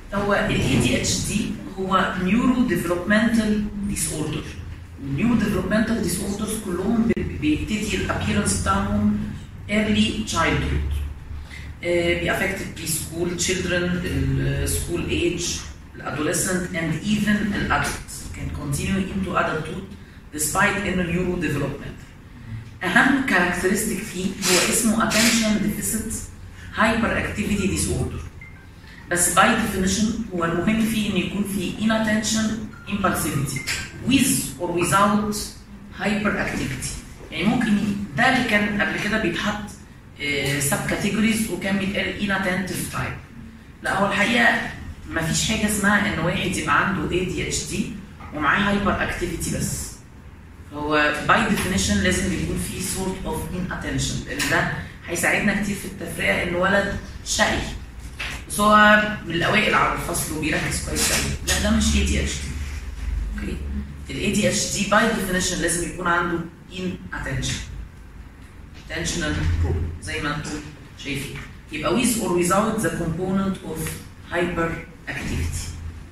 هو ال ADHD هو نيورو ديفلوبمنتال ديس اوردر النيورو ديفلوبمنتال ديس اوردرز كلهم بي- بيبتدي الابييرنس بتاعهم early childhood بيأفكت البري سكول children السكول age الادolescent and even الادلتس can continue into adulthood despite انه neuro development اهم كاركترستيك فيه هو اسمه attention deficit hyperactivity disorder بس باي ديفينيشن هو المهم فيه انه يكون في inattention impulsivity with or without hyperactivity يعني ممكن ي- ده اللي كان قبل كده بيتحط سب كاتيجوريز وكان بيتقال inattentive type لا هو الحقيقه ما فيش حاجه اسمها ان واحد يبقى عنده ADHD ومعاه هايبر اكتيفيتي بس هو باي ديفينيشن لازم يكون في سورت اوف inattention لان ده هيساعدنا كتير في التفرقه ان ولد شقي بس هو من الاوائل على الفصل وبيركز كويس قوي لا ده مش ADHD اوكي ال ADHD باي ديفينيشن لازم يكون عنده inattention attentional problem زي ما انتم شايفين يبقى with or without the component of hyperactivity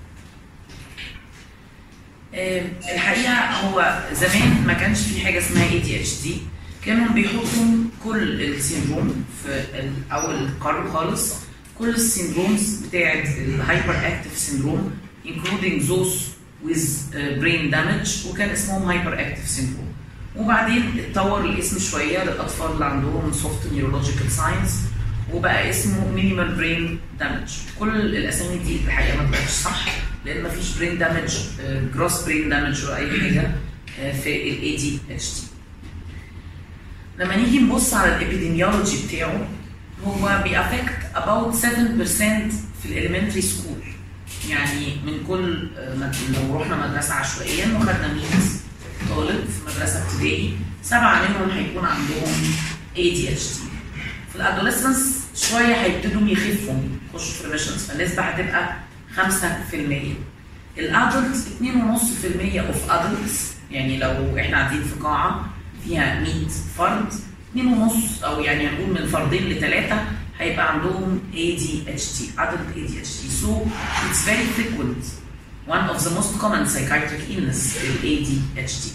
آه، الحقيقه هو زمان ما كانش في حاجه اسمها ADHD كانوا بيحطوا كل السيندروم في ال- اول القرن خالص كل السيندرومز بتاعت الهايبر اكتيف سيندروم including those with uh, brain damage وكان اسمهم هايبر اكتيف سيندروم وبعدين اتطور الاسم شويه للاطفال اللي عندهم سوفت نيورولوجيكال ساينس وبقى اسمه مينيمال برين دامج كل الاسامي دي الحقيقه ما بقتش صح لان ما فيش برين دامج جروس برين دامج ولا اي حاجه آه، في الاي دي اتش دي لما نيجي نبص على الابيديميولوجي بتاعه هو بيأفكت about 7% في الاليمنتري سكول يعني من كل آه، مد- لو رحنا مدرسه عشوائيا وخدنا 100 طالب في مدرسه ابتدائي سبعه منهم هيكون عندهم ADHD في الادوليسنس شويه هيبتدوا يخفوا يخشوا في ريميشنز فالنسبه هتبقى 5% الادلت 2.5% اوف ادلتس يعني لو احنا قاعدين في قاعه فيها 100 فرد 2.5 او يعني هنقول من فردين لثلاثه هيبقى عندهم ADHD adult ADHD so it's very frequent one of the most common psychiatric illness ال ADHD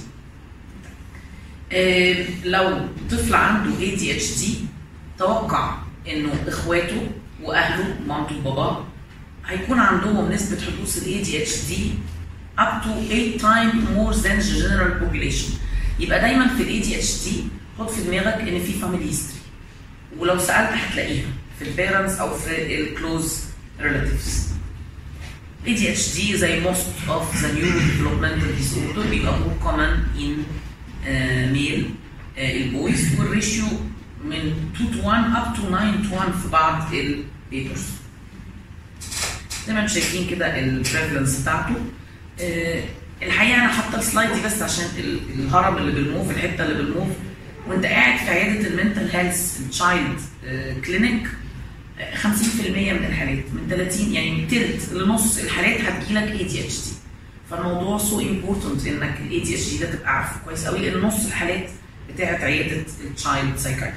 آه، لو طفل عنده ADHD توقع انه اخواته واهله مامته وباباه هيكون عندهم نسبة حدوث ال ADHD up to 8 times more than the general population يبقى دايما في ال ADHD حط في دماغك ان في family history ولو سألت هتلاقيها في البيرنتس او في الكلوز relatives ADHD زي most of the neurodevelopmental disorder بيبقى more common in uh, male uh, البويز والريشيو من 2 to 1 up to 9 to 1 في بعض البيبرز زي ما انتم شايفين كده البريفلنس بتاعته آه، الحقيقه انا حاطه السلايد دي بس عشان ال- الهرم اللي بالموف الحته اللي بالموف وانت قاعد في عياده المنتل هيلث التشايلد كلينيك 50% من الحالات من 30 يعني من تلت لنص الحالات هتجيلك اي دي اتش دي فالموضوع سو امبورتنت انك الاي دي اتش دي ده تبقى عارفه كويس قوي لان نص الحالات بتاعت عياده التشايلد سايكايتري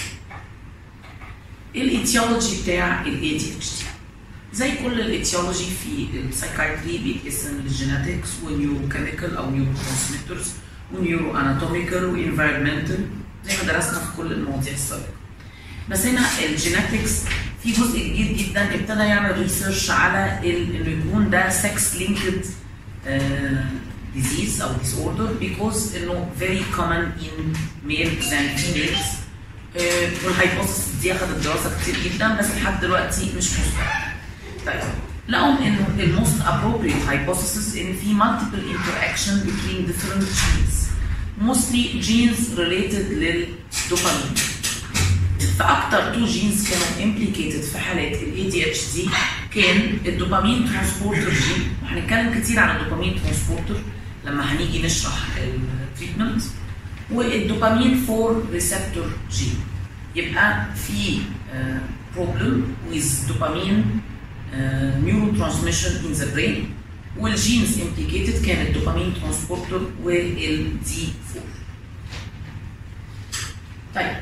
الايتيولوجي بتاع الاي دي اتش دي زي كل الايتيولوجي في السايكايتري بيتقسم للجينetics ونيورو كيميكال او نيورو ترانسميترز ونيورو اناتوميكال وانفيرمنتال زي ما درسنا في كل المواضيع السابقه بس هنا الجينetics في جزء كبير جدا ابتدى يعمل ريسيرش على ال- انه يكون ده سكس لينكد disease او disorder because انه very common in male than females آه، والهايبوثيسيس دي اخذت دراسه كتير جدا بس لحد دلوقتي مش مثبته. طيب لقوا انه الموست appropriate hypothesis ان في multiple interaction between different genes mostly genes related للدوبامين فاكتر تو جينز كانوا implicated في حالات ال ADHD كان الدوبامين ترانسبورتر جين وهنتكلم كتير عن الدوبامين ترانسبورتر لما هنيجي نشرح التريتمنت والدوبامين 4 ريسبتور جين يبقى في بروبلم with dopamine نيورو ترانسميشن in the brain والجينز implicated كان الدوبامين ترانسبورتر والدي 4 طيب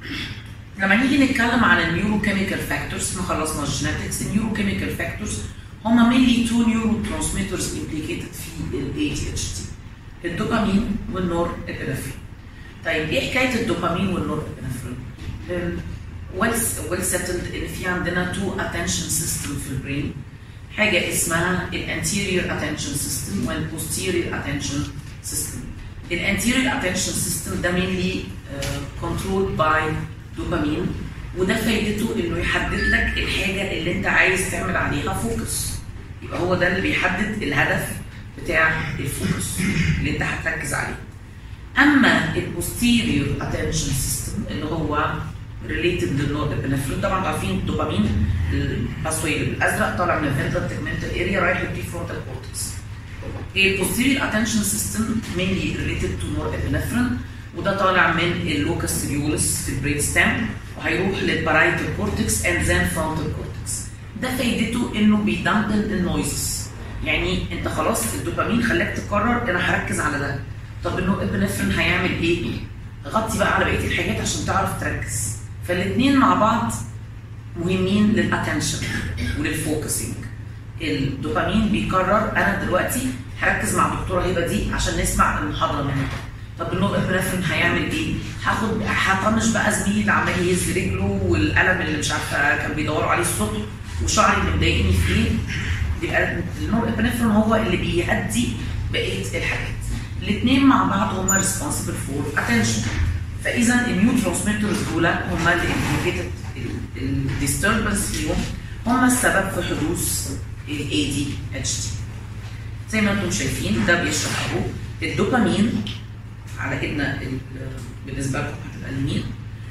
لما نيجي نتكلم على النيورو كيميكال فاكتورز احنا خلصنا الجينetics النيورو كيميكال فاكتورز هما mainly two neurotransmitters implicated في ال ADHD الدوبامين والنور ابنفرين طيب ايه حكايه الدوبامين والنور ابنفرين؟ ويل ويل سيتلد ان في عندنا تو اتنشن سيستم في البرين حاجه اسمها الانتيريور اتنشن سيستم والبوستيريور اتنشن سيستم الانتيريور اتنشن سيستم ده mainly كنترول باي دوبامين وده فايدته انه يحدد لك الحاجه اللي انت عايز تعمل عليها فوكس يبقى هو ده اللي بيحدد الهدف بتاع الفوكس اللي انت هتركز عليه اما البوستيريور اتنشن سيستم اللي هو ريليتد للنورابينفرين طبعا عارفين الدوبامين الباسوي الازرق طالع من الفنترال تجمنتال اريا رايح للبري فرونتال كورتكس البوستيريور اتنشن سيستم mainly related to norepinephrine وده طالع من اللوكس سيريولس في البرين ستام وهيروح للبارايتال كورتكس اند ذن فرونتال كورتكس ده فايدته انه بيدمبل النويزز يعني انت خلاص الدوبامين خلاك تقرر انا هركز على ده طب النورابينفرين هيعمل ايه؟ غطي بقى على بقيه الحاجات عشان تعرف تركز فالاثنين مع بعض مهمين للاتنشن وللفوكسنج الدوبامين بيقرر انا دلوقتي هركز مع الدكتوره هبه دي عشان نسمع المحاضره منها طب النور ابنفرين هيعمل ايه؟ هاخد هطنش بقى زميلي اللي عمال يهز رجله والقلم اللي مش عارفه كان بيدوروا عليه الصبح وشعري اللي مضايقني فيه يبقى النور ابنفرين هو اللي بيهدي بقيه الحاجات. الاثنين مع بعض هما ريسبونسبل فور اتنشن فاذا النيو ترانسميترز دول هما اللي امبليكيتد الديستربنس فيهم هما السبب في حدوث الاي دي اتش دي. زي ما انتم شايفين ده بيشرح اهو الدوبامين على ايدنا بالنسبه لكم هتبقى اليمين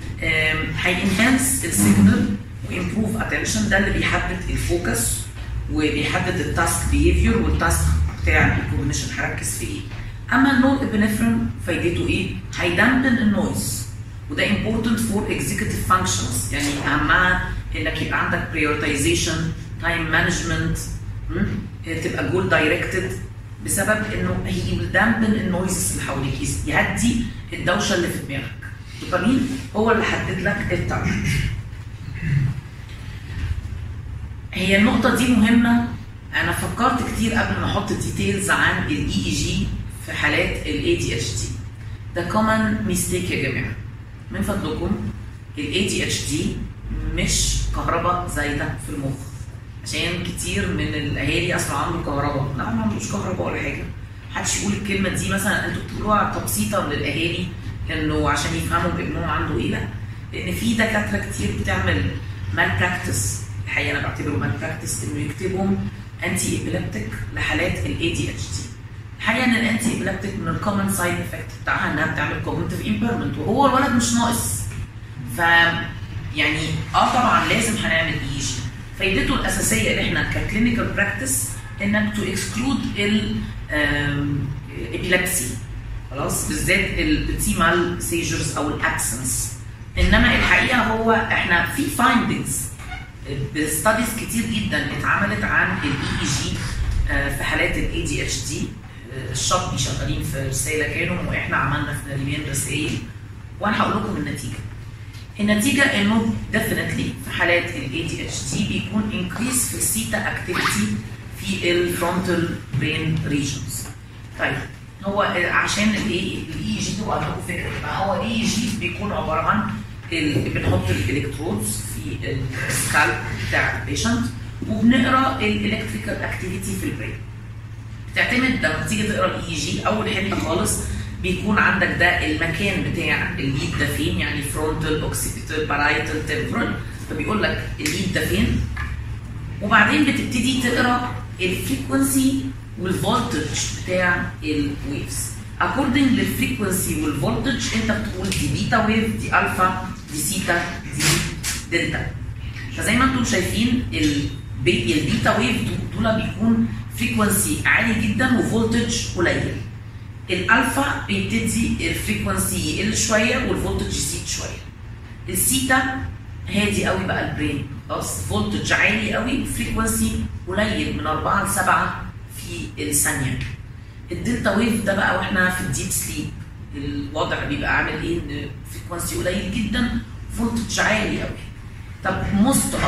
هينهانس السيجنال ويمبروف اتنشن ده اللي بيحدد الفوكس وبيحدد التاسك بيهيفير والتاسك بتاع الكوجنيشن هركز في ايه اما النور ابنفرين فايدته ايه؟ هيدمبن النويز وده important for executive functions يعني اهمها انك يبقى عندك prioritization time management تبقى جول دايركتد بسبب انه هي دامبن النويزز اللي حواليك يهدي الدوشه اللي في دماغك الدوبامين هو اللي حدد لك التارجت هي النقطة دي مهمة أنا فكرت كتير قبل ما أحط ديتيلز عن الإي إي جي في حالات الاي دي اتش دي. ده كومن ميستيك يا جماعة. من فضلكم الاي دي اتش دي مش كهرباء زايدة في المخ. عشان كتير من الاهالي اصلا عنده كهرباء لا ما عندوش كهرباء ولا حاجه محدش يقول الكلمه دي مثلا انتوا بتقولوها تبسيطا للاهالي انه عشان يفهموا ابنهم عنده ايه لا لان في دكاتره كتير بتعمل مال براكتس الحقيقه انا بعتبره مال براكتس انه يكتبهم انتي ابيليبتيك لحالات الاي دي اتش دي الحقيقه ان الانتي ابيليبتيك من الكومن سايد افكت بتاعها انها بتعمل كوجنتيف امبيرمنت وهو الولد مش ناقص ف يعني اه طبعا لازم هنعمل اي جي فايدته الاساسيه اللي احنا ككلينيكال براكتس انك تو اكسكلود الابيلابسي خلاص بالذات البتيمال سيجرز او الابسنس انما الحقيقه هو احنا في فايندنجز بستاديز كتير جدا اتعملت عن الاي اي جي في حالات الاي دي اتش دي الشطبي شغالين في رساله كانوا واحنا عملنا في نريمان رسائل وانا هقول لكم النتيجه النتيجه انه ديفينتلي في حالات الاي دي اتش دي بيكون انكريس في السيتا اكتيفيتي في الفرونتال برين ريجنز. طيب هو عشان الاي الاي جي تبقى لكم فكره يبقى هو الاي جي بيكون عباره عن بنحط الالكترودز في السكالب بتاع البيشنت وبنقرا الالكتريكال اكتيفيتي في البرين. بتعتمد لما تيجي تقرا الاي جي اول حته خالص بيكون عندك ده المكان بتاع الليد ده فين يعني فرونتال اوكسيبيتال بارايتال تمبرال فبيقول لك الليد ده فين وبعدين بتبتدي تقرا الفريكونسي والفولتج بتاع الويفز اكوردنج للفريكونسي والفولتج انت بتقول دي بيتا ويف دي الفا دي سيتا دي دلتا فزي ما انتم شايفين البيتا ويف دول بيكون فريكونسي عالي جدا وفولتج قليل الالفا بيبتدي الفريكونسي يقل شويه والفولتج يزيد شويه السيتا هادي قوي بقى البرين خلاص فولتج عالي قوي فريكونسي قليل من 4 ل 7 في الثانيه الدلتا ويف ده بقى واحنا في الديب سليب الوضع بيبقى عامل ايه ان فريكونسي قليل جدا فولتج عالي قوي طب موست اوف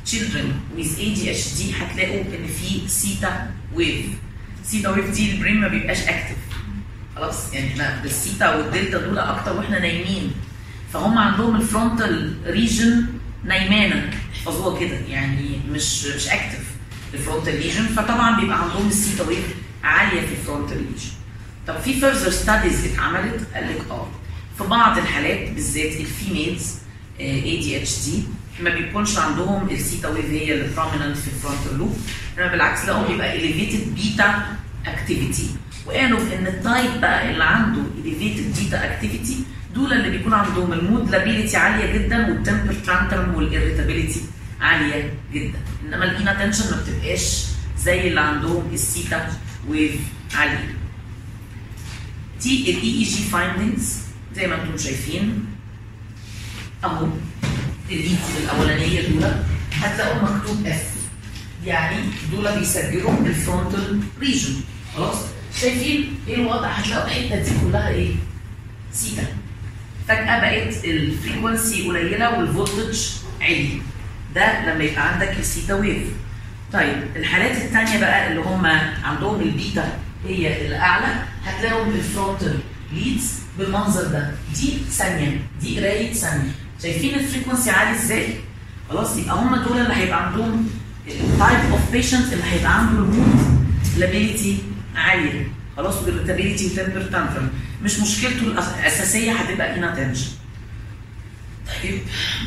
children with ADHD هتلاقوا ان في سيتا ويف سيتا ويف دي البرين ما بيبقاش اكتف خلاص يعني احنا بالسيتا والدلتا دول اكتر واحنا نايمين فهم عندهم الفرونتال ريجن نايمانه احفظوها كده يعني مش مش اكتف الفرونتال ريجن فطبعا بيبقى عندهم السيتا ويف عاليه في الفرونتال ريجن طب في فيرذر ستاديز اتعملت قال لك اه في بعض الحالات بالذات الفيميلز اي دي اتش دي ما بيكونش عندهم السيتا ويف هي اللي prominent في الفرونتال لوب انما بالعكس لقوا بيبقى elevated بيتا اكتيفيتي وقالوا ان التايب بقى اللي عنده elevated بيتا اكتيفيتي دول اللي بيكون عندهم المود لابيليتي عاليه جدا والتمبر ترانترم والاريتابيليتي عاليه جدا انما الاناتنشن ما بتبقاش زي اللي عندهم السيتا ويف عاليه دي الاي اي جي فايندنجز زي ما انتم شايفين اهو الليدز الاولانيه دول هتلاقوا مكتوب اف يعني دول بيسجلوا الفرونتال ريجن خلاص شايفين ايه الوضع هتلاقوا الحته دي كلها ايه سيتا فجاه بقت الفريكونسي قليله والفولتج عالي ده لما يبقى عندك السيتا ويف طيب الحالات الثانيه بقى اللي هم عندهم البيتا هي الاعلى هتلاقوا الفرونتال ليدز بالمنظر ده دي ثانيه دي قرايه ثانيه شايفين الفريكونسي عالي ازاي؟ خلاص يبقى هم دول اللي هيبقى عندهم التايب اوف بيشنت اللي هيبقى عنده المود لابيليتي عاليه خلاص والاريتابيليتي وتمبر تانترم مش مشكلته الاساسيه هتبقى اناتنشن طيب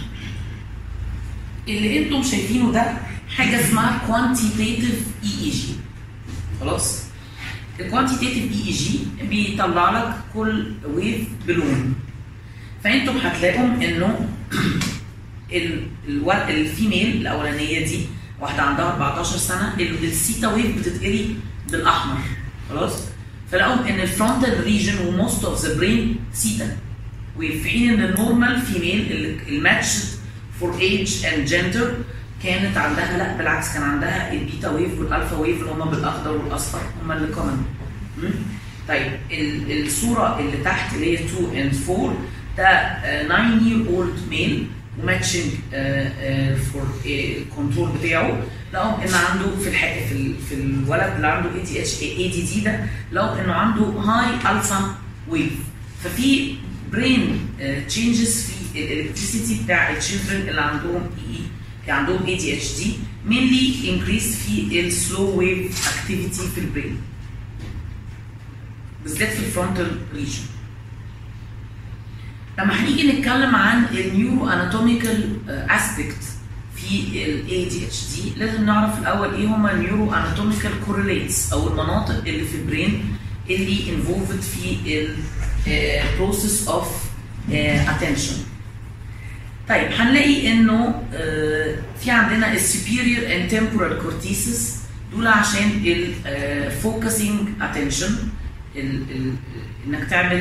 اللي انتم شايفينه ده حاجه اسمها كوانتيتيف اي اي جي خلاص الكوانتيتيف اي اي جي بيطلع لك كل ويف بلون فانتم هتلاقوا انه الفيميل الاولانيه دي واحده عندها 14 سنه السيتا ويف بتتقري بالاحمر خلاص فلقوا ان الفرونتال ريجن وموست اوف ذا برين سيتا وفي حين ان النورمال فيميل الماتشد فور ايج اند جندر كانت عندها لا بالعكس كان عندها البيتا ويف والالفا ويف اللي هم بالاخضر والاصفر هم اللي كومن طيب الصوره اللي تحت اللي هي 2 اند 4 ده 9 year old male وماتشنج فور الكنترول بتاعه لقوا ان عنده في الحق في, ال في الولد اللي عنده اي دي اتش اي دي دي ده لقوا انه عنده هاي الفا ويف ففي برين تشينجز في الالكتريسيتي بتاع الشيلدرن اللي عندهم اي عندهم اي دي اتش دي مينلي انكريس في السلو ويف اكتيفيتي في البرين بالذات في الفرونتال ريجن لما هنيجي نتكلم عن النيورو اناتوميكال اسبيكت في الاي دي اتش دي لازم نعرف الاول ايه هما النيورو اناتوميكال كورليتس او المناطق اللي في البرين اللي انفولفد في البروسيس اوف اتنشن طيب هنلاقي انه في عندنا السوبيريور اند تمبورال كورتيسس دول عشان الفوكسنج اتنشن انك تعمل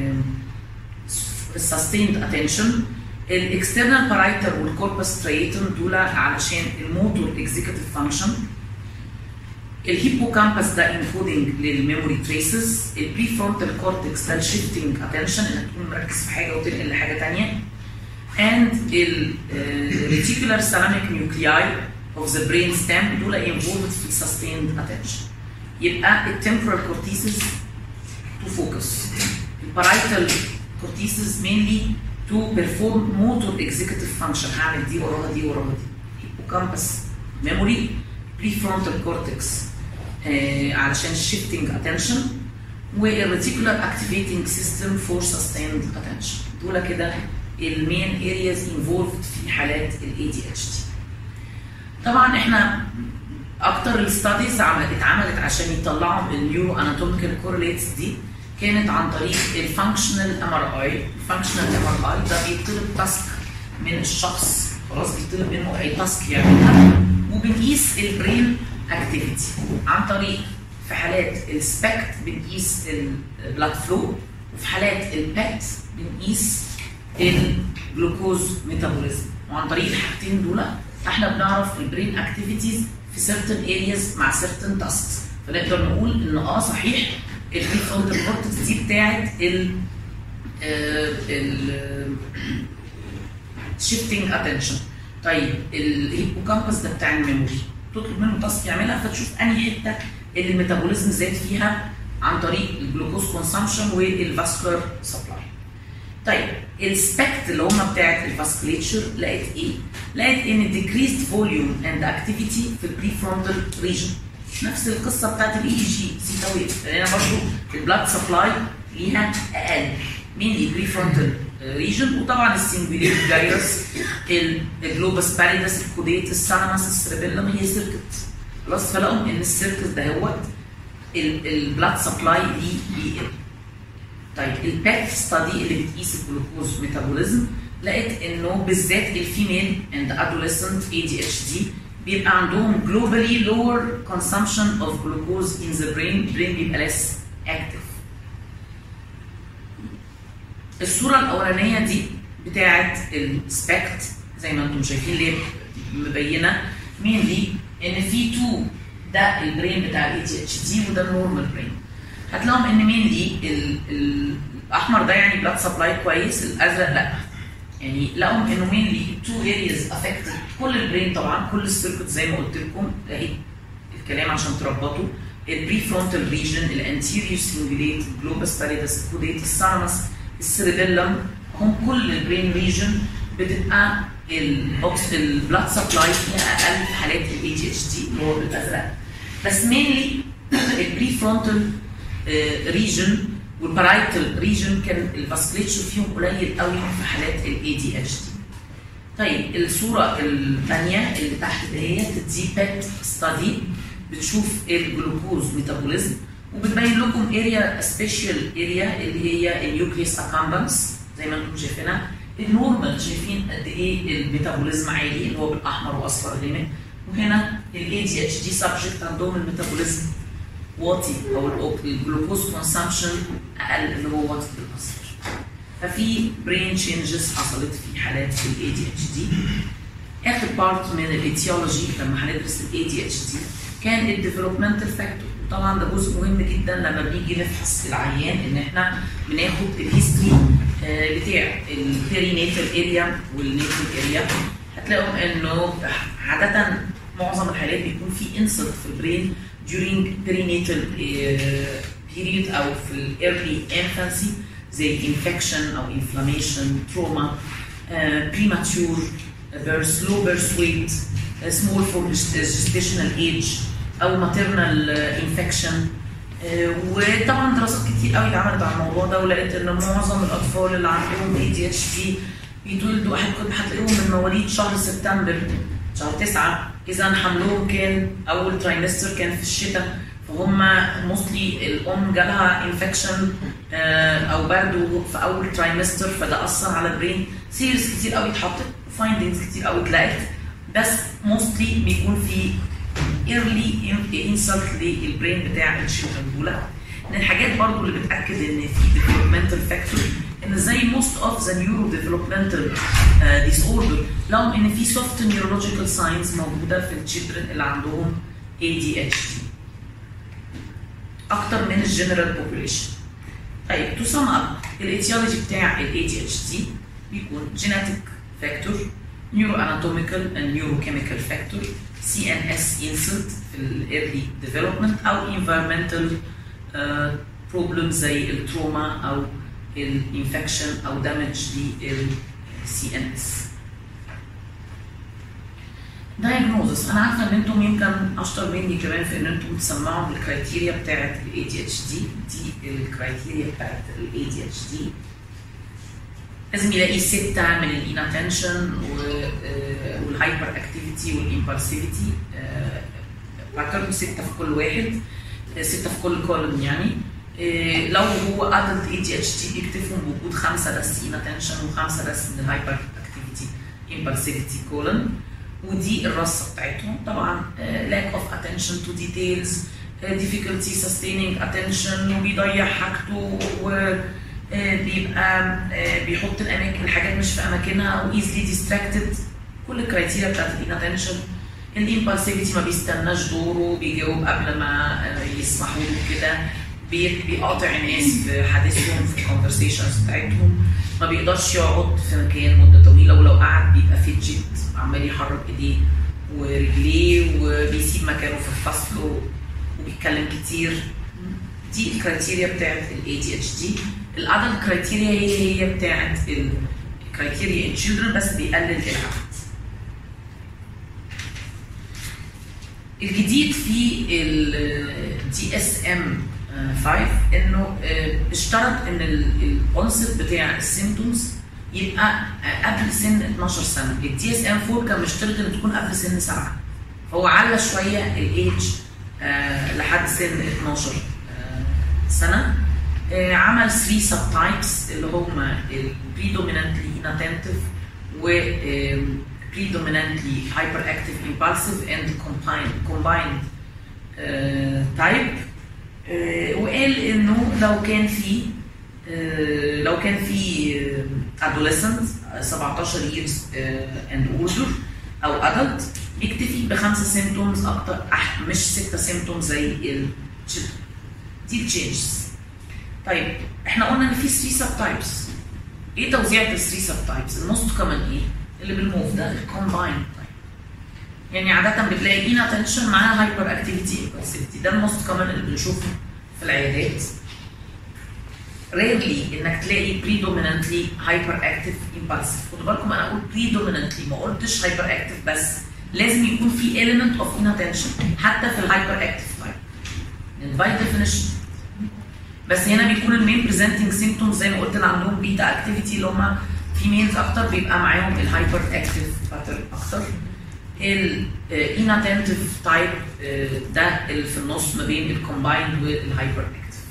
السستيند اتنشن الاكسترنال بارايتر والكوربس ستريتم دول علشان الموتور اكزيكتيف فانكشن الهيبوكامبس ده انكودنج للميموري تريسز البري فرونتال كورتكس ده الشيفتنج اتنشن انك تكون مركز في حاجه وتنقل لحاجه ثانيه and الريتيكولار سيراميك نيوكلياي of the brain stem دول involved في sustained attention يبقى التمبرال كورتيسز to focus البارايتال cortices mainly to perform motor executive function هعمل دي وراها دي وراها دي hippocampus memory prefrontal cortex آه علشان shifting attention والreticular activating system for sustained attention دول كده المين areas involved في حالات ال ADHD طبعا احنا اكتر الستاديز اتعملت عشان يطلعوا النيورو اناتوميكال كورليتس دي كانت عن طريق الفانكشنال ام ار اي الفانكشنال ام ار اي ده بيطلب تاسك من الشخص خلاص بيطلب منه اي تاسك يعملها وبنقيس البرين اكتيفيتي عن طريق في حالات السبكت بنقيس البلاد فلو وفي حالات البات بنقيس الجلوكوز ميتابوليزم وعن طريق الحاجتين دول احنا بنعرف البرين اكتيفيتيز في certain areas مع certain tasks فنقدر نقول ان اه صحيح البريفرونتال كورتكس دي بتاعت ال ال شيفتنج اتنشن طيب الهيبوكامبس ده بتاع الميموري تطلب منه تاسك يعملها فتشوف انهي حته اللي الميتابوليزم زاد فيها عن طريق الجلوكوز كونسامشن والفاسكولار سبلاي طيب السبكت اللي هم بتاعت الفاسكوليتشر لقيت ايه؟ لقيت ان decreased volume and activity في البري فرونتال ريجن نفس القصه بتاعت الاي اي جي سيتا ويف لان برضه البلاد سبلاي ليها اقل مين بري فرونتال ريجن وطبعا السنجوليت جايرس الجلوبس باريدس الكوديت السالاماس السيربيلم هي سيركت خلاص فلقوا ان السيركت دهوت البلاد سبلاي ليه بيقل طيب البيت ستادي اللي بتقيس الجلوكوز ميتابوليزم لقيت انه بالذات الفيميل اند ادوليسنت اي دي اتش دي بيبقى عندهم globally lower consumption of glucose in the brain brain بيبقى less active الصورة الأولانية دي بتاعت السبكت زي ما انتم شايفين ليه مبينة مين دي ان في 2 ده البرين بتاع الاي تي اتش دي وده النورمال برين هتلاقوا ان مين دي الاحمر ده يعني بلاد سبلاي كويس الازرق لا يعني لقوا انه مين لي تو ارياز افكتد كل البرين طبعا كل السيركت زي ما قلت لكم اهي الكلام عشان تربطوا البري فرونتال ريجن الانتيريو سنجوليت جلوبس باريدس الكوديت السالمس السيربيلم هم كل البرين ريجن بتبقى الاوكس البلاد سبلاي فيها اقل في حالات الاي جي اتش دي اللي هو بالازرق بس مينلي البري فرونتال ريجن والبارايتال ريجن كان الفاسكليتشر فيهم قليل قوي في حالات الاي دي اتش دي. طيب الصوره الثانيه اللي تحت دهيت دي بيت ستادي بتشوف الجلوكوز ميتابوليزم وبتبين لكم اريا سبيشال اريا اللي هي النيوكليس اكامبنس زي ما انتم شايفينها النورمال شايفين قد ايه الميتابوليزم عالي اللي هو بالاحمر واصفر غامق وهنا الاي دي اتش دي سبجكت عندهم الميتابوليزم واطي او الجلوكوز كونسامشن اقل اللي هو واطي بالاصفر ففي برين تشينجز حصلت في حالات الاي دي اتش دي اخر بارت من الايتيولوجي لما هندرس الاي دي اتش دي كان الديفلوبمنتال فاكتور طبعا ده جزء مهم جدا لما بنيجي نفحص العيان ان احنا بناخد الهيستوري بتاع البيرينيتال اريا والنيتال اريا هتلاقوا انه عاده معظم الحالات بيكون في انسلت في البرين during perinatal uh, period او في ال early infancy زي infection او inflammation trauma uh, premature birth low birth weight uh, small for gestational age او maternal infection وطبعا دراسات كتير قوي اتعملت على الموضوع ده ولقيت ان معظم الاطفال اللي عندهم اي دي اتش دي بيتولدوا واحد كنت هتلاقيهم من مواليد شهر سبتمبر شهر تسعة إذا حملهم كان أول ترايمستر كان في الشتاء فهم موستلي الأم جالها انفكشن أو برضه في أول ترايمستر فده أثر على البرين سيريز كتير قوي اتحطت فايندنجز كتير قوي اتلقت بس موستلي بيكون في ايرلي انسلت للبرين بتاع الشيلدرن دول من الحاجات برضه اللي بتاكد ان في ديفلوبمنتال فاكتور ان زي most of the neurodevelopmental uh, disorder لهم ان في soft neurological signs موجوده في التشيلدرن اللي عندهم ADHD اكتر من الجنرال population طيب تو سم اب الايتيولوجي بتاع ال ADHD بيكون genetic factor neuroanatomical and neurochemical factor CNS insult في ال early development او environmental uh, problems زي التروما او الانفكشن او دامج للسي ان اس دايجنوزس انا عارفه ان انتم يمكن اشطر مني كمان في ان انتم تسمعوا الكرايتيريا بتاعت الاي دي اتش دي دي الكرايتيريا بتاعت الاي دي اتش دي لازم يلاقي ستة من الاناتنشن والهايبر اكتيفيتي والامبالسيفيتي بعتبرهم ستة في كل واحد ستة في كل كولوم يعني إيه لو هو ادلت اي دي اتش تي بيكتفوا بوجود خمسه بس اناتنشن وخمسه بس من الهايبر اكتيفيتي امبالسيفيتي كولن ودي الرصه بتاعتهم طبعا lack of attention to details difficulty sustaining attention وبيضيع حاجته وبيبقى بيحط الاماكن الحاجات مش في اماكنها وايزلي ديستراكتد كل الكرايتيريا بتاعت الاناتنشن الامبالسيفيتي ما بيستناش دوره بيجاوب قبل ما يسمحوا له كده بيقاطع الناس في حديثهم في الكونفرسيشنز بتاعتهم ما بيقدرش يقعد في مكان مده طويله ولو قعد بيبقى فيدجت عمال يحرك ايديه ورجليه وبيسيب مكانه في الفصل و- وبيتكلم كتير دي الكرايتيريا بتاعت الاي دي اتش دي الادلت كرايتيريا هي هي بتاعت الكرايتيريا ان children بس بيقلل العدد الجديد في الدي اس ام 5 انه آه، اشترط ان الكونسبت بتاع السيمتومز يبقى آه، قبل سن 12 سنه الدي اس ام 4 كان مشترط ان تكون قبل سن 7 فهو على شويه الايدج آه، لحد سن 12 آه، سنه آه، عمل 3 سب تايبس اللي هم predominantly inattentive و آم، predominantly hyperactive impulsive and combined combined آه، type آه، وقال انه لو كان في آه، لو كان في آه، adolescent آه، 17 years آه، and older او adult بيكتفي بخمسه سيمتومز اكتر أح- مش سته سيمتومز زي ال children. دي التشينجز طيب احنا قلنا ان في 3 سب تايبس ايه توزيع ال 3 سب تايبس الموست كومن ايه اللي بالموف ده الكومباين تايب يعني عاده بتلاقي ان اتنشن معاها هايبر اكتيفيتي امبulsivity ده الموست كومن اللي بنشوفه في العيادات ريرلي انك تلاقي predominantly hyper active impulsive خدوا بالكم انا اقول predominantly ما قلتش hyper active بس لازم يكون في element of inattention حتى في الهايبر اكتيف تايب باي ديفينيشن بس هنا بيكون المين بريزنتنج سيمتومز زي ما قلت اللي عندهم بيتا اكتيفيتي اللي هم فيميلز اكتر بيبقى معاهم الهايبر اكتيف باترن اكتر الاناتنتيف تايب ده اللي في النص ما بين الكومبايند والهايبر اكتيف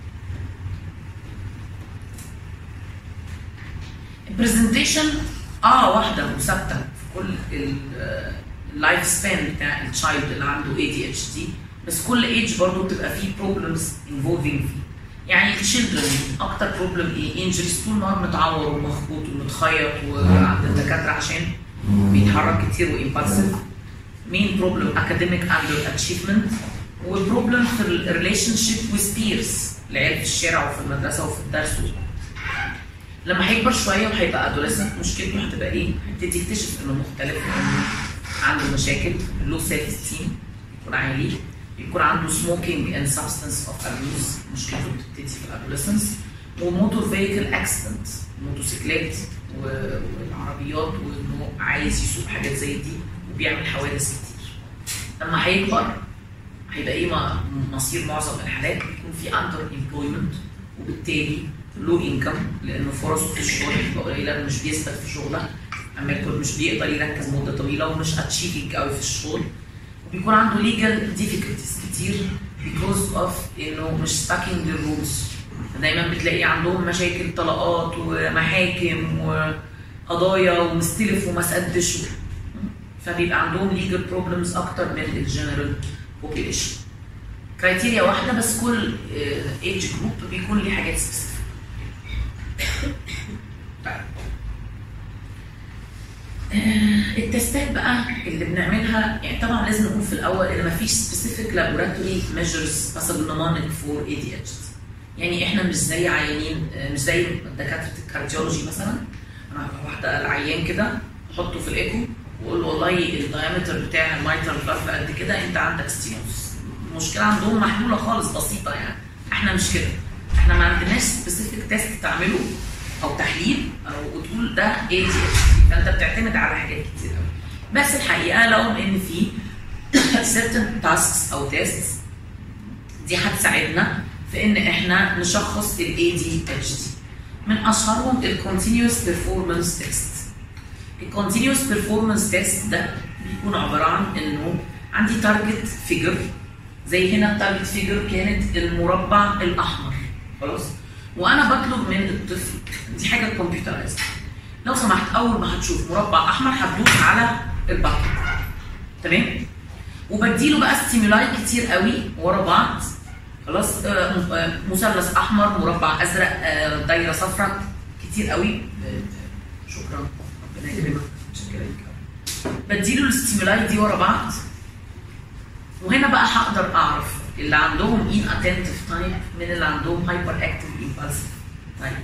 البرزنتيشن اه واحده وثابته في كل اللايف سبان بتاع التشايلد اللي عنده اي دي اتش دي بس كل ايج برضه بتبقى فيه بروبلمز انفولفينج فيه يعني الشيلدرن اكتر بروبلم ايه انجريز طول النهار متعور ومخبوط ومتخيط وعند الدكاتره عشان بيتحرك كتير وامبالسيف مين بروبلم اكاديميك اندر اتشيفمنت وبروبلم في الريليشن شيب ويز بيرز العيال في الشارع وفي المدرسه وفي الدرس لما هيكبر شويه وهيبقى ادوليسنت مشكلته هتبقى ايه؟ هتبتدي تكتشف انه مختلف انه عنده مشاكل لو سيلف ستيم يكون عالي يكون عنده سموكينج اند سبستنس اوف ابيوز مشكلته بتبتدي في الادوليسنس وموتور فيكل اكسيدنت موتوسيكلات و- والعربيات وانه عايز يسوق حاجات زي دي وبيعمل حوادث كتير لما هيكبر هيبقى ايه م- مصير معظم الحالات بيكون في اندر امبلويمنت وبالتالي لو انكم لانه فرصه في الشغل بتبقى قليله مش بيثبت في شغله اما يكون مش بيقدر يركز مده طويله ومش اتشيفنج قوي في الشغل وبيكون عنده ليجل ديفيكولتيز كتير because of انه مش ستاكينج للرولز دايما بتلاقي عندهم مشاكل طلقات ومحاكم وقضايا ومستلف وما سدش فبيبقى عندهم ليجل بروبلمز اكتر من الجنرال بوبيليشن كرايتيريا واحده بس كل ايج جروب بيكون ليه حاجات سبيسيفيك طيب آه، التستات بقى اللي بنعملها يعني طبعا لازم نقول في الاول ان مفيش سبيسيفيك لابوراتوري ميجرز باثوجنومونيك فور اي دي اتش يعني احنا مش زي عيانين آه، مش زي دكاتره الكارديولوجي مثلا انا واحده العيان كده احطه في الايكو واقول له والله الدايمتر بتاع المايترال فالف قد كده انت عندك ستينوس المشكله عندهم محلوله خالص بسيطه يعني احنا مش كده احنا ما عندناش سبيسيفيك تيست تعمله او تحليل او وتقول ده اي دي اتش فانت بتعتمد على حاجات كتير قوي بس الحقيقه لو ان في certain tasks او tests دي هتساعدنا في ان احنا نشخص الاي دي اتش دي من اشهرهم الكونتينوس بيرفورمانس تيست الكونتينوس بيرفورمانس تيست ده بيكون عباره عن انه عندي تارجت فيجر زي هنا التارجت فيجر كانت المربع الاحمر خلاص وانا بطلب من الطفل دي حاجه كمبيوترايزد لو سمحت اول ما هتشوف مربع احمر هتدوس على البطن تمام وبديله بقى ستيمولاي كتير قوي ورا بعض خلاص آه، م- آه، مثلث احمر مربع ازرق آه، دايره صفراء كتير قوي آه، شكرا ربنا يكرمك متشكره ليك بديله الستيمولاي دي ورا بعض وهنا بقى هقدر اعرف اللي عندهم ان اتنتيف تايب من اللي عندهم هايبر اكتيف امبالسيف تايب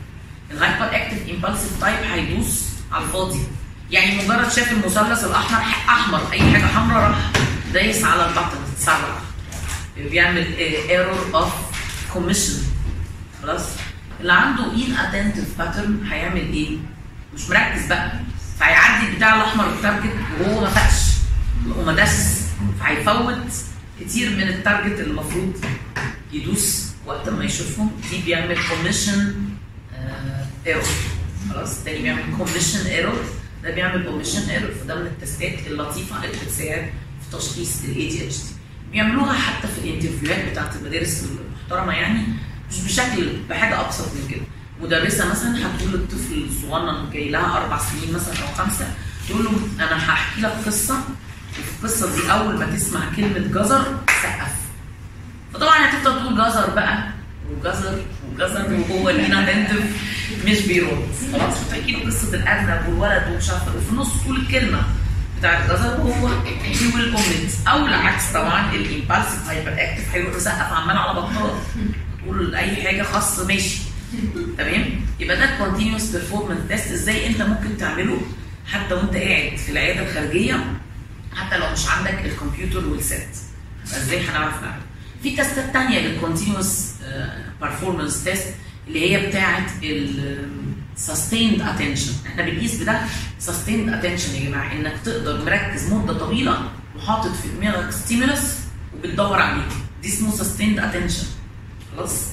الهايبر اكتف امبالسيف تايب هيدوس على الفاضي يعني مجرد شاف المثلث الاحمر احمر اي حاجه حمراء راح دايس على البطن تتسرع بيعمل ايرور اوف كوميشن خلاص اللي عنده ان اتنتيف باترن هيعمل ايه؟ مش مركز بقى فهيعدي بتاع الاحمر التارجت وهو ما فاقش وما داس فهيفوت كتير من التارجت اللي المفروض يدوس وقت ما يشوفهم دي بيعمل كوميشن ايرور خلاص تاني بيعمل كوميشن ايرور ده بيعمل كوميشن ايرور فده من التستات اللطيفه اللي بتساعد في تشخيص الاي دي اتش دي بيعملوها حتى في الانترفيوهات بتاعت المدارس المحترمه يعني مش بشكل بحاجه ابسط من كده مدرسه مثلا هتقول للطفل الصغنن جاي لها اربع سنين مثلا او خمسه تقول له انا هحكي لك قصه وفي القصه دي اول ما تسمع كلمه جزر سقف فطبعا هتفضل تقول جزر بقى وجزر وجزر وهو الاناتنتف مش بيرد خلاص فتحكي له قصه الارنب والولد ومش عارفه وفي النص تقول الكلمه بتاع الجزر وهو هي ويل اومنت او العكس طبعا الامبالسيف هايبر اكتف هيروح يسقف عمال على بطال تقول اي حاجه خاصه ماشي تمام يبقى ده كونتينوس بيرفورمانس تيست ازاي انت ممكن تعمله حتى وانت قاعد في العياده الخارجيه حتى لو مش عندك الكمبيوتر والست ازاي هنعرف نعمل في تستات تانية للكونتينوس بيرفورمانس تيست اللي هي بتاعه السستيند اتنشن احنا بنقيس بده سستيند اتنشن يا جماعه انك تقدر مركز مده طويله وحاطط في دماغك ستيمولس وبتدور عليه دي اسمه سستيند اتنشن خلاص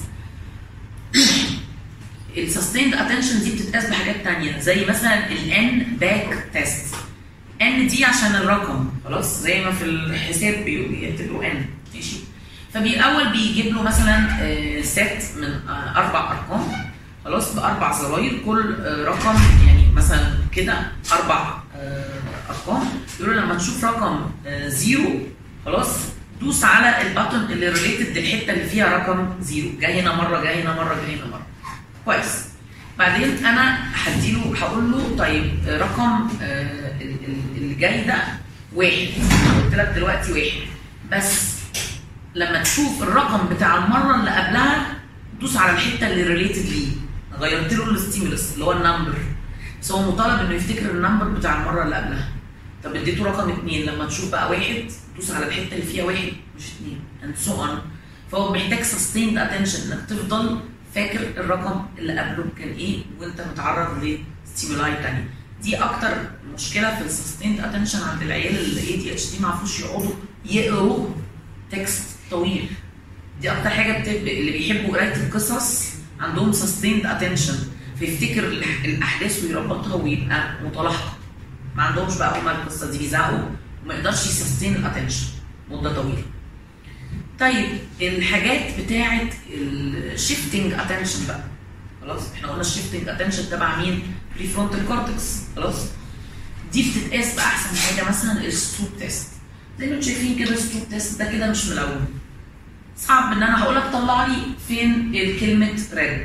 السستيند اتنشن دي بتتقاس بحاجات تانية زي مثلا الان باك تيست ان دي عشان الرقم خلاص زي ما في الحساب بيكتبوا ان ماشي فبالاول بيجيب له مثلا سيت من اربع ارقام خلاص باربع زراير كل رقم يعني مثلا كده اربع ارقام يقول له لما تشوف رقم زيرو خلاص دوس على البطن اللي ريليتد للحته اللي فيها رقم زيرو جاي هنا مره جاي هنا مره جاي هنا مره كويس بعدين انا هديله هقول له طيب رقم اللي جاي ده واحد قلت لك دلوقتي واحد بس لما تشوف الرقم بتاع المره اللي قبلها دوس على الحته اللي ريليتد ليه غيرت له الستيمولس اللي هو النمبر بس هو مطالب انه يفتكر النمبر بتاع المره اللي قبلها طب اديته رقم اثنين لما تشوف بقى واحد دوس على الحته اللي فيها واحد مش اثنين اند سو اون فهو محتاج سستيند اتنشن انك تفضل فاكر الرقم اللي قبله كان ايه وانت متعرض لستيمولاي تانية دي اكتر مشكله في السستيند اتنشن عند العيال اللي اي دي اتش دي ما عرفوش يقعدوا يقروا تكست طويل دي اكتر حاجه بتب... اللي بيحبوا قرايه القصص عندهم سستيند اتنشن فيفتكر الاحداث ويربطها ويبقى متلاحقه ما عندهمش بقى هما القصه دي بيزهقوا وما يقدرش يسستين الاتنشن مده طويله طيب الحاجات بتاعه الشيفتنج اتنشن بقى خلاص احنا قلنا الشيفتنج اتنشن تبع مين؟ بري فرونتال كورتكس خلاص دي بتتقاس باحسن حاجه مثلا الستوب تيست زي ما انتم شايفين كده الستوب تيست ده كده مش ملون صعب ان انا هقول لك طلع لي فين كلمه ريد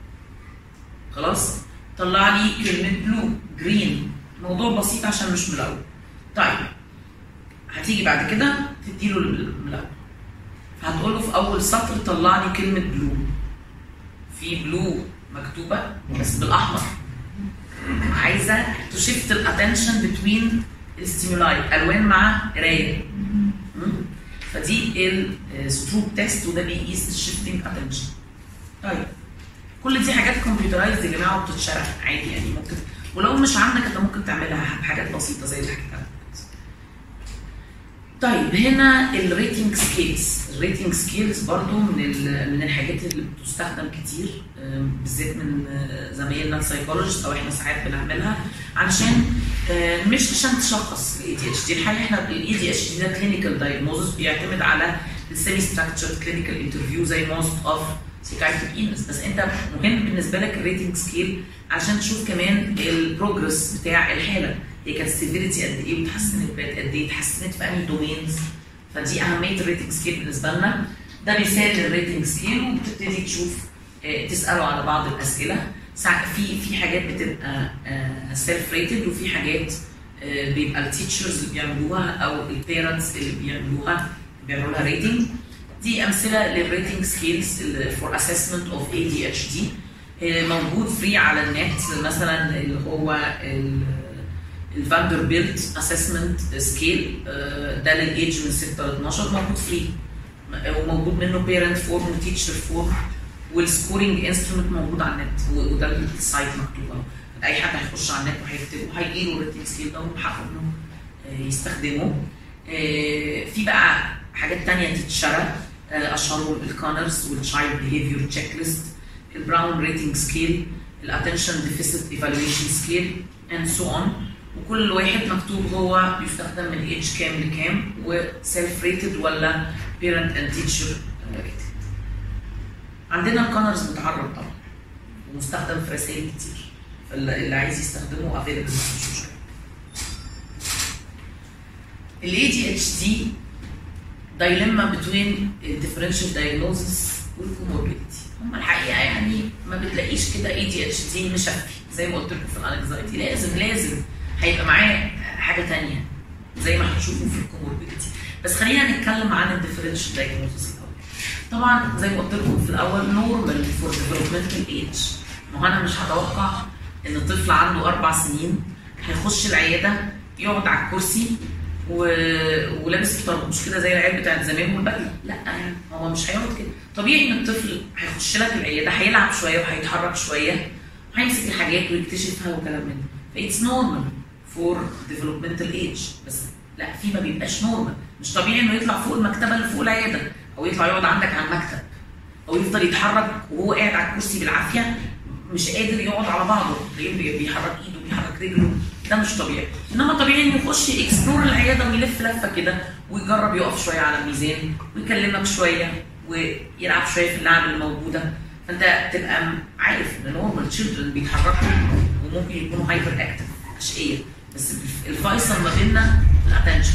خلاص طلع لي كلمه بلو جرين موضوع بسيط عشان مش ملون طيب هتيجي بعد كده تديله الملون هتقول له في اول سطر طلع لي كلمه بلو في بلو مكتوبه بس بالاحمر عايزه تشفت الاتنشن بتوين الستيمولاي الوان مع قرايه فدي الستروب تيست وده بيقيس الشيفتنج اتنشن طيب كل دي حاجات كمبيوترايزد يا جماعه وبتتشرح عادي يعني ممكن ولو مش عندك انت ممكن تعملها بحاجات بسيطه زي اللي حكيتها طيب هنا الريتنج سكيلز الريتنج سكيلز برضو من من الحاجات اللي بتستخدم كتير بالذات من زمايلنا السايكولوجيست او احنا ساعات بنعملها علشان مش عشان تشخص الاي دي اتش دي الحقيقه احنا الاي دي اتش دي ده كلينيكال دايجنوزس بيعتمد على السيمي ستراكشرد كلينيكال انترفيو زي موست اوف سيكايتريك ايلنس بس انت مهم بالنسبه لك الريتنج سكيل عشان تشوف كمان البروجرس بتاع الحاله هي كانت السيفيريتي قد ايه وتحسنت بقت قد ايه اتحسنت في انهي دومينز فدي اهميه الريتنج سكيل بالنسبه لنا ده مثال للريتنج سكيل وبتبتدي تشوف تساله على بعض الاسئله في في حاجات بتبقى سيلف ريتد وفي حاجات بيبقى التيتشرز اللي بيعملوها او البيرنتس اللي بيعملوها بيعملوا لها ريتنج دي امثله للريتنج سكيلز فور اسسمنت اوف اي دي اتش دي آه، موجود فري على النت مثلا اللي هو الفاندربيلت اسسمنت سكيل ده للايدج من 6 ل 12 موجود فري وموجود منه بيرنت فورم وتيتشر فورم والسكورينج انسترومنت موجود على النت و- وده السايت مكتوب اهو اي حد هيخش على النت وهيكتبه هيجي له الريتنج سكيل ده ومن حقه انه آه، يستخدمه آه، في بقى حاجات تانية تتشرى آه، اشهرهم الكونرز والتشايلد بيهيفير تشيك ليست البراون ريتنج سكيل الاتنشن ديفيسيت ايفالويشن سكيل اند سو اون وكل واحد مكتوب هو بيستخدم من ايدج كام لكام وسيلف ريتد ولا بيرنت اند تيتشر ريتد عندنا الكونرز متعرض طبعا ومستخدم في رسائل كتير فاللي عايز يستخدمه افيلبل مش مشكله الاي دي اتش دي دايلما بتوين الديفرنشال دايجنوزس والكوموربيديتي هم الحقيقه يعني ما بتلاقيش كده اي دي اتش دي مشفي زي ما قلت لكم في الانكزايتي لازم لازم هيبقى معاه حاجه تانية زي ما هتشوفوا في الكوموربيديتي بس خلينا نتكلم عن الديفرنشال دايجنوزس الاول طبعا زي ما قلت لكم في الاول نورمال فور ديفلوبمنتال ايج ما هو انا مش هتوقع ان طفل عنده اربع سنين هيخش العياده يقعد على الكرسي و... ولابس فطار مش كده زي العيال بتاعت زمان والبدله لا يعني هو مش هيقعد كده طبيعي ان الطفل هيخش لك العياده هيلعب شويه وهيتحرك شويه هيمسك الحاجات ويكتشفها وكلام من ده فايتس نورمال فور ديفلوبمنتال ايج بس لا في ما بيبقاش نورمال مش طبيعي انه يطلع فوق المكتبه اللي فوق العياده او يطلع يقعد عندك على المكتب او يفضل يتحرك وهو قاعد على الكرسي بالعافيه مش قادر يقعد على بعضه تلاقيه بي- بيحرك ايده بيحرك رجله ده مش طبيعي انما طبيعي انه يخش اكسبلور العياده ويلف لفه كده ويجرب يقف شويه على الميزان ويكلمك شويه ويلعب شويه في اللعب اللي موجوده فانت تبقى م- عارف ان نورمال تشيلدرن بيتحركوا وممكن يكونوا هايبر اكتف اشقيه بس الفيصل ما بيننا الاتنشن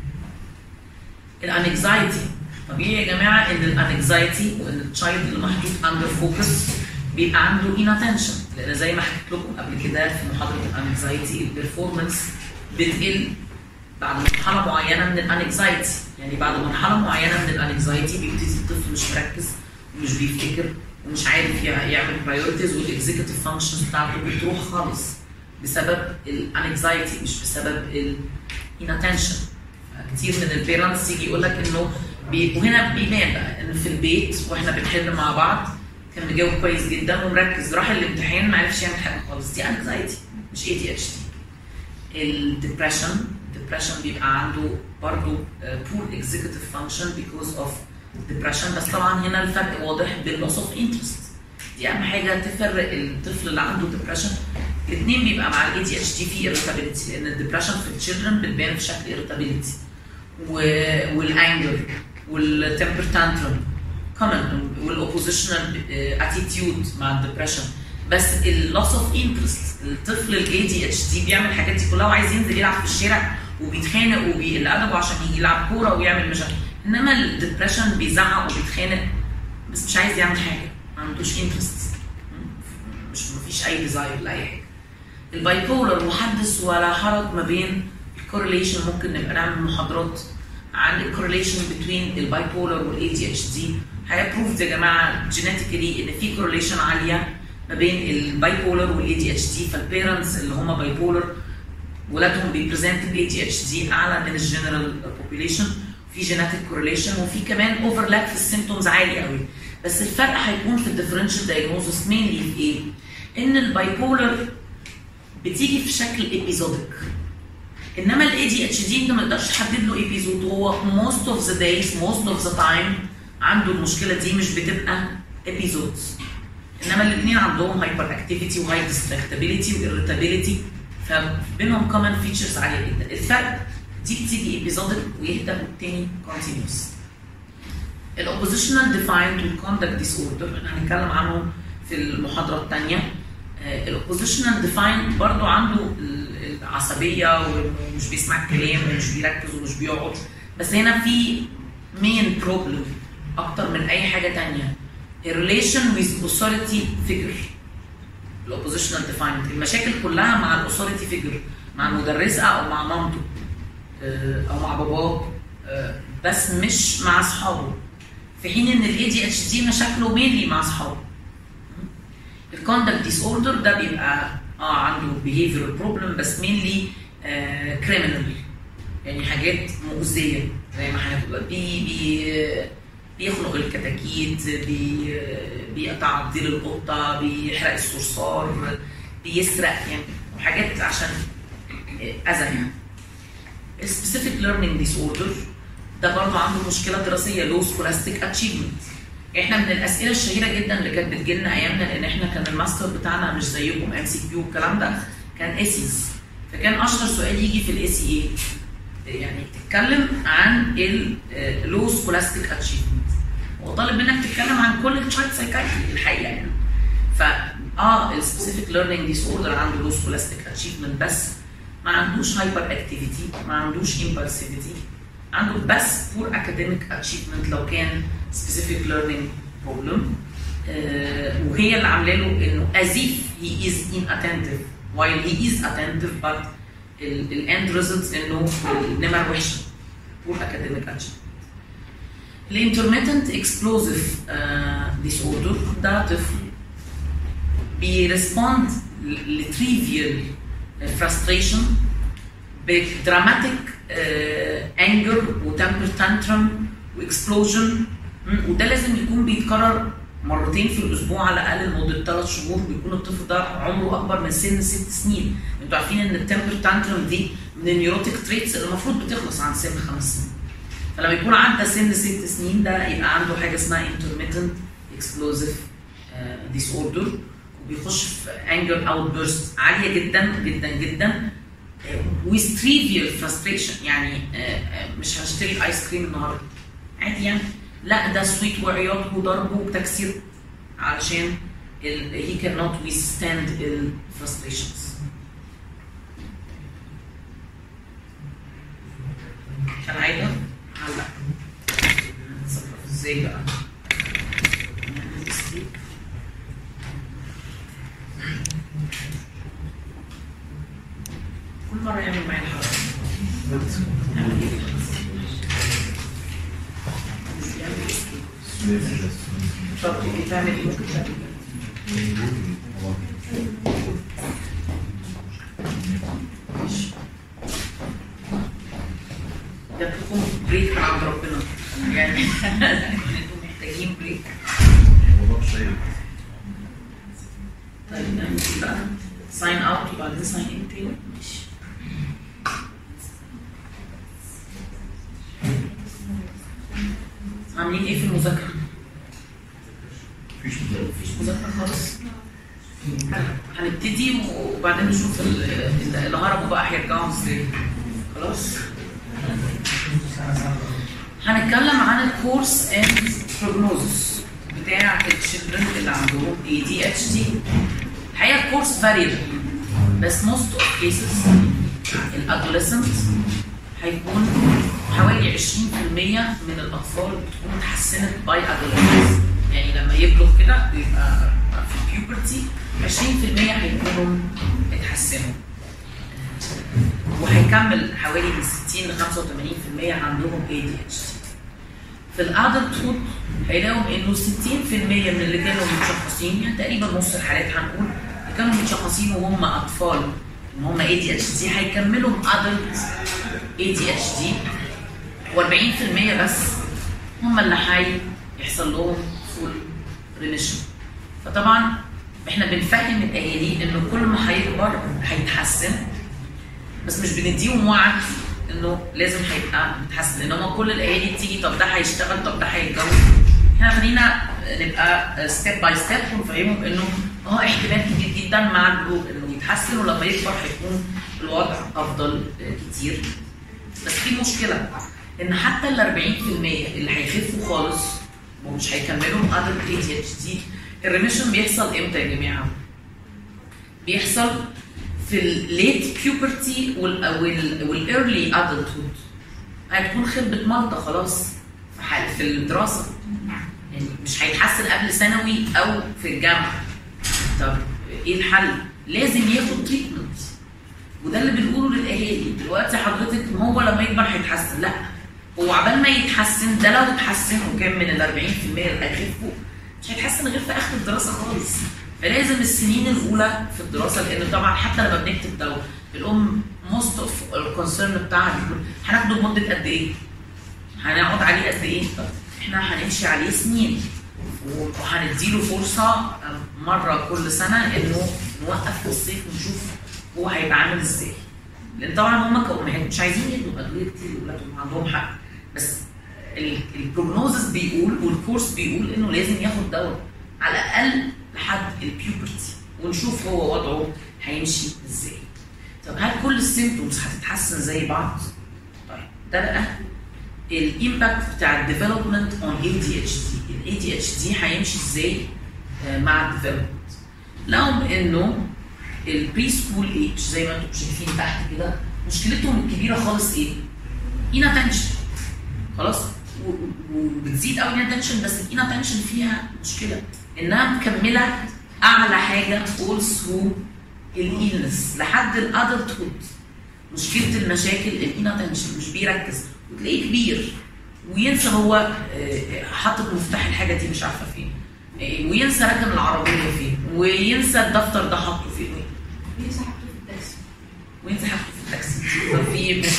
الانكزايتي طبيعي يا جماعه ان الانكزايتي وان التشايلد اللي محطوط اندر فوكس بيبقى عنده اناتنشن لان زي ما حكيت لكم قبل كده في محاضره الانكزايتي البرفورمانس بتقل بعد مرحله معينه من الانكزايتي يعني بعد مرحله معينه من الانكزايتي بيبتدي الطفل مش مركز ومش بيفتكر ومش عارف يع- يعمل برايورتيز والاكزيكتيف فانكشنز بتاعته بتروح خالص بسبب الانكزايتي مش بسبب الاناتنشن كتير من البيرنتس يجي يقول لك انه بي... وهنا بيبان بقى ان في البيت واحنا بنحل مع بعض كان مجاوب كويس جدا ومركز راح الامتحان ما عرفش يعمل حاجه خالص دي انكزايتي مش اي دي اتش دي الدبريشن الدبريشن بيبقى عنده برضه بور اكزيكتيف فانكشن بيكوز اوف depression بس طبعا هنا الفرق واضح باللوس اوف انترست دي اهم حاجه تفرق الطفل اللي عنده ديبرشن الاثنين بيبقى مع الاي دي اتش دي في irritability لان الديبرشن في التشيلدرن بتبان في شكل irritability والانجر والتمبر تانترم كومن والاوبوزيشنال اتيتيود مع الديبرشن بس اللوس اوف انترست الطفل الاي دي اتش دي بيعمل الحاجات دي كلها وعايز ينزل يلعب في الشارع وبيتخانق وبيقل ادبه عشان يجي يلعب كوره ويعمل مشاكل انما الديبرشن بيزعق وبيتخانق بس مش عايز يعمل حاجه ما عندوش انترست مش مفيش اي ديزاير لاي حاجه الباي بولر محدث ولا حرج ما بين الكورليشن ممكن نبقى نعمل محاضرات عن الكورليشن بين الباي بولر والاي دي اتش دي هيبروفد يا جماعه جينيتيكالي ان في كورليشن عاليه ما بين الباي بولر والاي دي اتش دي فالبيرنتس اللي هم باي بولر ولادهم بيبريزنت بالاي دي اتش دي اعلى من الجنرال بوبيليشن في جينيتيك كورليشن وفي كمان اوفرلاب في السيمتومز عالي قوي بس الفرق هيكون في الديفرنشال دايجنوزس مينلي في ايه؟ ان الباي بولر بتيجي في شكل ايبيزودك انما الاي دي اتش دي انت ما تقدرش تحدد له ايبيزود هو موست اوف ذا دايز موست اوف ذا تايم عنده المشكله دي مش بتبقى ايبيزودز انما الاثنين عندهم هايبر اكتيفيتي وهاي ديستراكتابيلتي واريتابيلتي فبينهم كومن فيتشرز عاليه جدا الفرق دي بتيجي ايبيزودك ويهدى والتاني كونتينيوس الاوبوزيشنال ديفايند والكوندكت ديس اوردر هنتكلم عنهم في المحاضره الثانيه الاوبوزيشنال ديفايند برضو عنده العصبيه ومش بيسمع الكلام ومش بيركز ومش بيقعد بس هنا في مين بروبلم اكتر من اي حاجه تانية الريليشن with authority figure الاوبوزيشنال ديفايند المشاكل كلها مع الاوثوريتي فيجر مع المدرسه او مع مامته آه، او مع باباه آه، بس مش مع اصحابه في حين ان الاي دي اتش دي مشاكله مينلي مع اصحابه الكوندكت ديس اوردر ده بيبقى اه عنده behavioral بروبلم بس mainly كريمنال يعني حاجات مؤذيه زي ما هنقول بي بي بيخنق الكتاكيت بي بيقطع ديل القطه بيحرق الصرصار بيسرق يعني حاجات عشان اذى يعني السبيسيفيك ليرنينج ديس اوردر ده برضه عنده مشكله دراسيه لو سكولاستيك اتشيفمنت احنا من الاسئله الشهيره جدا اللي كانت بتجي لنا ايامنا لان احنا كان الماستر بتاعنا مش زيكم ام سي كيو والكلام ده كان اسيز فكان اشهر سؤال يجي في الاي سي اي يعني تتكلم عن اللو سكولاستيك اتشيفمنت وطالب منك تتكلم عن كل التشايلد سايكايتري الحقيقه يعني ف اه السبيسيفيك ليرنينج ديس اوردر عنده لو سكولاستيك اتشيفمنت بس ما عندوش هايبر اكتيفيتي ما عندوش امبالسيفيتي عنده بس بور اكاديميك اتشيفمنت لو كان سبيسيفيك ليرنينج بروبلم وهي اللي عامله له انه as if he is inattentive while he is attentive but الاند ريزلتس انه النمر وحشه بور اكاديميك اتشيفمنت الانترميتنت اكسبلوزيف ديس اوردر ده طفل بيرسبوند لتريفيال فرستريشن بدراماتيك انجر وتمبر تانترم واكسبلوجن وده لازم يكون بيتكرر مرتين في الاسبوع على الاقل لمده ثلاث شهور بيكون الطفل ده عمره اكبر من سن ست سنين انتوا عارفين ان التمبر تانترم دي من النيوروتيك تريتس اللي المفروض بتخلص عن سن خمس سنين فلما يكون عدى سن ست سنين ده يبقى عنده حاجه اسمها intermittent explosive ديس اوردر وبيخش في انجر اوت بيرست عاليه جدا جدا جدا with trivial frustration يعني مش هشتري ايس كريم النهارده عادي يعني لا ده سويت وعياط وضرب وتكسير علشان ال he cannot withstand ال frustrations كان عايده هلا هنتصرف ازاي بقى كل مرة يعمل معايا الحركة نعمل ايه؟ طب تعمل ايه ممكن تعمل ايه؟ جات لكم بريك من عند ربنا يعني انتوا محتاجين بريك طيب نعمل ايه بقى؟ ساين اوت وبعدين ساين ان تاني ماشي عاملين ايه في المذاكرة؟ مفيش مذاكرة مفيش مذاكرة خالص هنبتدي وبعدين نشوف ال- ال- اللي هربوا بقى هيرجعوا ازاي خلاص هنتكلم عن الكورس اند بروجنوزس بتاع الشيلدرن اللي عندهم اي دي اتش دي الحقيقه الكورس فاريبل بس موست اوف كيسز الادوليسنت هيكون حوالي 20% من الاطفال بتكون اتحسنت باي ادوليسنس يعني لما يبلغ كده بيبقى في بيوبرتي 20% هيكونوا اتحسنوا وهيكمل حوالي من 60 ل 85% عندهم اي دي اتش دي في الادلت هود هيلاقوا انه 60% من اللي كانوا متشخصين يعني تقريبا نص الحالات هنقول اللي كانوا متشخصين وهم اطفال ان هم اي دي اتش دي هيكملوا ادلت اي دي اتش دي و40% بس هم اللي هيحصل لهم فول ريميشن فطبعا احنا بنفهم الاهالي انه كل ما هيكبر هيتحسن بس مش بنديهم وعد انه لازم هيبقى متحسن لان هم كل الاهالي بتيجي طب ده هيشتغل طب ده هيتجوز احنا خلينا نبقى ستيب باي ستيب ونفهمهم انه اه احتمال كبير جدا مع البلوغ انه يتحسن ولما يكبر هيكون الوضع افضل كتير بس في مشكله ان حتى ال 40% اللي هيخفوا خالص ومش هيكملوا ادر اي دي اتش دي الريميشن بيحصل امتى يا جماعه؟ بيحصل في الليت بيوبرتي والايرلي ادلتهود هتكون خربت مالطه خلاص في حال في الدراسه يعني مش هيتحسن قبل ثانوي او في الجامعه طب ايه الحل؟ لازم ياخد تريتمنت وده اللي بنقوله للاهالي دلوقتي حضرتك ما هو لما يكبر هيتحسن لا هو عبال ما يتحسن ده لو اتحسن وكان من ال 40% اللي هيخفوا مش هيتحسن غير في اخر الدراسه خالص فلازم السنين الاولى في الدراسه لان طبعا حتى لما بنكتب دواء الام موست اوف الكونسيرن بتاعها بيكون هناخده لمده قد ايه؟ هنقعد عليه قد ايه؟ طب احنا هنمشي عليه سنين وهنديله فرصه مره كل سنه انه نوقف في الصيف ونشوف هو هيبقى عامل ازاي. لان طبعا هم كأمهات مش عايزين يدوا ادويه كتير لاولادهم عندهم حق بس البروجنوزس بيقول والكورس بيقول انه لازم ياخد دواء على الاقل لحد البيوبرتي ونشوف هو وضعه هيمشي ازاي. طب هل كل السيمتومز هتتحسن زي بعض؟ طيب ده بقى الامباكت بتاع الديفلوبمنت اون اي دي اتش دي الاي دي اتش دي هيمشي ازاي آه، مع الديفلوبمنت لهم انه البري سكول ايج زي ما انتم شايفين تحت كده مشكلتهم الكبيره خالص ايه؟ اناتنشن خلاص و- و- وبتزيد قوي الاناتنشن بس الاناتنشن فيها مشكله انها مكمله اعلى حاجه all through الإلنس لحد الادلت هود مشكله المشاكل الاناتنشن مش بيركز وتلاقيه كبير وينسى هو آه، حاطط مفتاح الحاجه دي مش عارفه فين آه، وينسى رقم العربيه فين وينسى الدفتر ده حاطه فين ليه سحبته في التاكسي؟ وينسى حاجته في التاكسي في